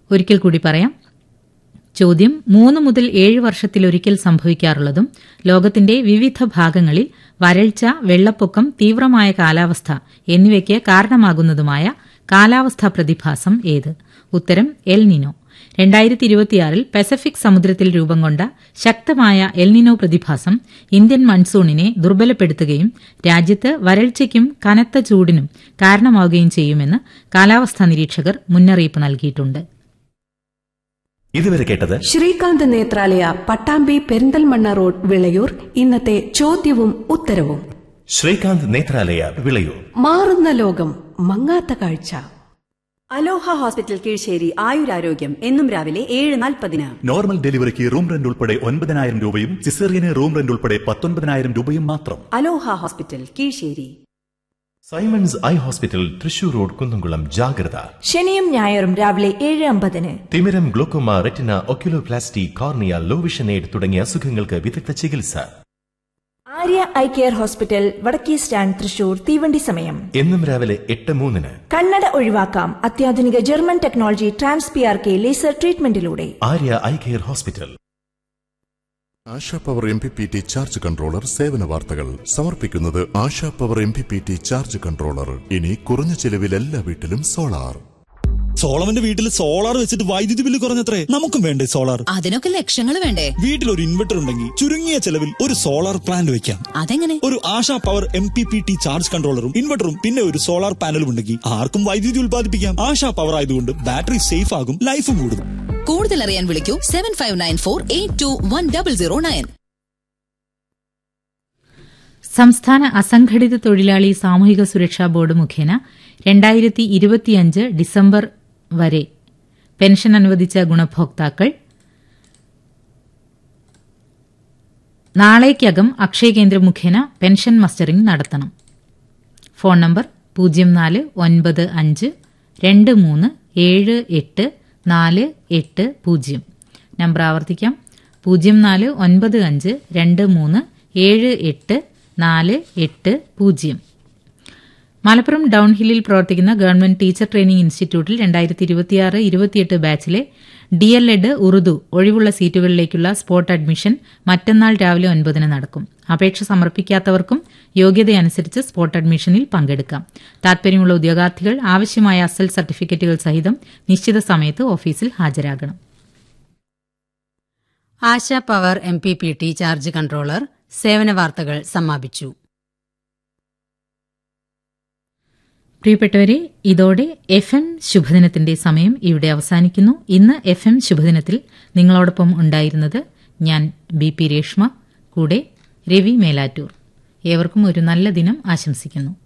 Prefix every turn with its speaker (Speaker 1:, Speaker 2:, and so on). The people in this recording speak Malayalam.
Speaker 1: ഒരിക്കൽ കൂടി പറയാം ചോദ്യം മൂന്ന് മുതൽ ഏഴ് വർഷത്തിലൊരിക്കൽ സംഭവിക്കാറുള്ളതും ലോകത്തിന്റെ വിവിധ ഭാഗങ്ങളിൽ വരൾച്ച വെള്ളപ്പൊക്കം തീവ്രമായ കാലാവസ്ഥ എന്നിവയ്ക്ക് കാരണമാകുന്നതുമായ കാലാവസ്ഥാ പ്രതിഭാസം ഏത് ഉത്തരം എൽ നിനോ രണ്ടായിരത്തി ഇരുപത്തിയാറിൽ പസഫിക് സമുദ്രത്തിൽ രൂപം കൊണ്ട ശക്തമായ എൽനിനോ പ്രതിഭാസം ഇന്ത്യൻ മൺസൂണിനെ ദുർബലപ്പെടുത്തുകയും രാജ്യത്ത് വരൾച്ചയ്ക്കും കനത്ത ചൂടിനും കാരണമാവുകയും ചെയ്യുമെന്ന് കാലാവസ്ഥാ നിരീക്ഷകർ മുന്നറിയിപ്പ് നൽകിയിട്ടുണ്ട്
Speaker 2: ഇതുവരെ കേട്ടത്
Speaker 3: ശ്രീകാന്ത് നേത്രാലയ പട്ടാമ്പി പെരിന്തൽമണ്ണ റോഡ് വിളയൂർ ഇന്നത്തെ ചോദ്യവും ഉത്തരവും
Speaker 2: ശ്രീകാന്ത് നേത്രാലയ വിളയൂർ
Speaker 3: മാറുന്ന ലോകം മങ്ങാത്ത കാഴ്ച
Speaker 4: അലോഹ ഹോസ്പിറ്റൽ കീഴ്ശ്ശേരി ആയുരാരോഗ്യം എന്നും രാവിലെ ഏഴ് നാൽപ്പതിന്
Speaker 5: നോർമൽ ഡെലിവറിക്ക് റൂം റെന്റ് ഉൾപ്പെടെ ഒൻപതിനായിരം രൂപയും സിസേറിയന് റൂം റെന്റ് ഉൾപ്പെടെ പത്തൊൻപതിനായിരം രൂപയും മാത്രം
Speaker 4: Aloha hospital Keezhissery
Speaker 2: Simons eye hospital Thrissur road Kunnamkulam ജാഗ്രത
Speaker 6: ശനിയും ഞായറും രാവിലെ ഏഴ് അമ്പതിന്
Speaker 2: തിമിരം glaucoma retina oculoplasty cornea low vision aid തുടങ്ങിയ അസുഖങ്ങൾക്ക് വിദഗ്ധ ചികിത്സ
Speaker 6: ആര്യ ഐ കെയർ ഹോസ്പിറ്റൽ വടക്കേ സ്റ്റാൻഡ് തൃശൂർ തീവണ്ടി സമയം
Speaker 2: എന്നും രാവിലെ എട്ട് മൂന്നിന്
Speaker 6: കണ്ണട ഒഴിവാക്കാം അത്യാധുനിക German technology trans P R K laser ട്രീറ്റ്മെന്റിലൂടെ
Speaker 2: Arya eye care hospital
Speaker 7: Asha power M P P T charge controller സേവന വാർത്തകൾ സമർപ്പിക്കുന്നത് ASHA power M P P T charge controller ഇനി കുറഞ്ഞ ചെലവിൽ എല്ലാ വീട്ടിലും സോളാർ
Speaker 8: സോളവന്റെ വീട്ടിൽ സോളാർ വെച്ചിട്ട് വൈദ്യുതി ബില്ല് കുറഞ്ഞത്രേ നമുക്കും വേണ്ടേ സോളാർ
Speaker 9: അതിനൊക്കെ ലക്ഷങ്ങൾ വേണ്ടേ
Speaker 8: വീട്ടിൽ ഒരു ഇൻവെർട്ടർ ഉണ്ടെങ്കിൽ ചുരുങ്ങിയ ചെലവിൽ ഒരു സോളാർ പ്ലാന്റ് വെക്കാം
Speaker 9: അതെങ്ങനെ
Speaker 8: ഒരു Asha power M P P T charge കൺട്രോളറും ഇൻവെർട്ടറും പിന്നെ ഒരു സോളാർ പാനലും ഉണ്ടെങ്കിൽ ആർക്കും വൈദ്യുതി ഉൽപ്പാദിപ്പിക്കാം ആശാ പവർ ആയതുകൊണ്ട് ബാറ്ററി സേഫ് ആകും ലൈഫും കൂടും
Speaker 9: കൂടുതൽ അറിയാൻ വിളിക്കൂ seven five nine four eight two one double zero nine
Speaker 1: സംസ്ഥാന അസംഘടിത തൊഴിലാളി സാമൂഹിക സുരക്ഷാ ബോർഡ് മുഖേന രണ്ടായിരത്തി ഇരുപത്തിയഞ്ച് ഡിസംബർ വരെ പെൻഷൻ അനുവദിച്ച ഗുണഭോക്താക്കൾ നാളേക്കകം അക്ഷയ കേന്ദ്രം മുഖേന പെൻഷൻ മസ്റ്ററിംഗ് നടത്തണം ഫോൺ നമ്പർ പൂജ്യം നാല് ഒൻപത് അഞ്ച് രണ്ട് മൂന്ന് ഏഴ് എട്ട് നാല് എട്ട് പൂജ്യം നമ്പർ ആവർത്തിക്കാം പൂജ്യം നാല് ഒൻപത് അഞ്ച് രണ്ട് മൂന്ന് ഏഴ് എട്ട് നാല് എട്ട് പൂജ്യം മലപ്പുറം ഡൌൺഹില്ലിൽ പ്രവർത്തിക്കുന്ന ഗവൺമെന്റ് ടീച്ചർ ട്രെയിനിംഗ് ഇൻസ്റ്റിറ്റ്യൂട്ടിൽ രണ്ടായിരത്തി ഇരുപത്തിയാറ് ഇരുപത്തിയെട്ട് ബാച്ചിലെ ഡി എൽ എഡ് ഉറുദു ഒഴിവുള്ള സീറ്റുകളിലേക്കുള്ള സ്പോട്ട് അഡ്മിഷൻ മറ്റന്നാൾ രാവിലെ ഒൻപതിന് നടക്കും അപേക്ഷ സമർപ്പിക്കാത്തവർക്കും യോഗ്യതയനുസരിച്ച് സ്പോട്ട് അഡ്മിഷനിൽ പങ്കെടുക്കാം താൽപര്യമുള്ള ഉദ്യോഗാർത്ഥികൾ ആവശ്യമായ അസൽ സർട്ടിഫിക്കറ്റുകൾ സഹിതം നിശ്ചിത സമയത്ത് ഓഫീസിൽ ഹാജരാകണം
Speaker 10: Asha power M P P T charge controller സേവന വാർത്തകൾ സമാപിച്ചു
Speaker 1: പ്രിയപ്പെട്ടവരെ ഇതോടെ എഫ് എം ശുഭദിനത്തിന്റെ സമയം ഇവിടെ അവസാനിക്കുന്നു ഇന്ന് എഫ് എം ശുഭദിനത്തിൽ നിങ്ങളോടൊപ്പം ഉണ്ടായിരുന്നത് ഞാൻ ബി പി രേഷ്മ കൂടെ രവി മേലാറ്റൂർ ഏവർക്കും ഒരു നല്ല ദിനം ആശംസിക്കുന്നു